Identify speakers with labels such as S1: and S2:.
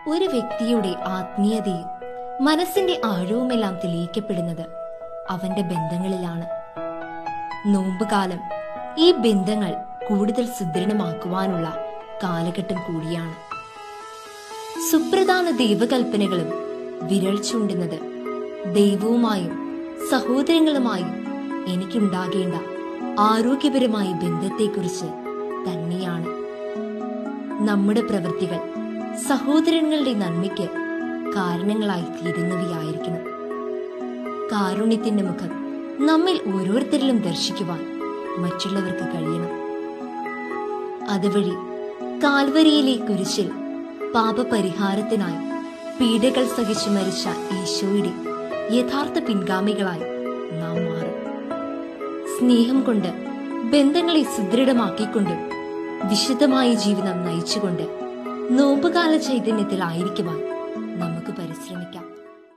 S1: ഒരു വ്യക്തിയുടെ ആത്മീയതയും മനസ്സിന്റെ ആഴവുമെല്ലാം തെളിയിക്കപ്പെടുന്നത് അവന്റെ ബന്ധങ്ങളിലാണ് നോമ്പുകാലം ഈ ബന്ധങ്ങൾ കൂടുതൽ സുദൃഢമാക്കുവാനുള്ള കാലഘട്ടം കൂടിയാണ് സുപ്രധാന ദൈവകൽപ്പനകളും വിരൽ ചൂണ്ടുന്നത് ദൈവവുമായും സഹോദരങ്ങളുമായും എനിക്കുണ്ടാകേണ്ട ആരോഗ്യപരമായ ബന്ധത്തെക്കുറിച്ച് തന്നെയാണ് നമ്മുടെ പ്രവൃത്തികൾ സഹോദരങ്ങളുടെ നന്മയ്ക്ക് കാരണങ്ങളായി തീരുന്നവയായിരിക്കണം കാരുണ്യത്തിന്റെ മുഖം നമ്മിൽ ഓരോരുത്തരിലും ദർശിക്കുവാൻ മറ്റുള്ളവർക്ക് കഴിയണം അതുവഴി കാൽവരിയിലെ കുരിശിൽ പാപപരിഹാരത്തിനായി പീഡകൾ സഹിച്ചു മരിച്ച ഈശോയുടെ യഥാർത്ഥ പിൻഗാമികളായി നാം മാറും സ്നേഹം കൊണ്ട് ബന്ധങ്ങളെ സുദൃഢമാക്കിക്കൊണ്ടും വിശുദ്ധമായ ജീവിതം നയിച്ചുകൊണ്ട് നോമ്പുകാല ചൈതന്യത്തിലായിരിക്കുവാൻ നമുക്ക് പരിശ്രമിക്കാം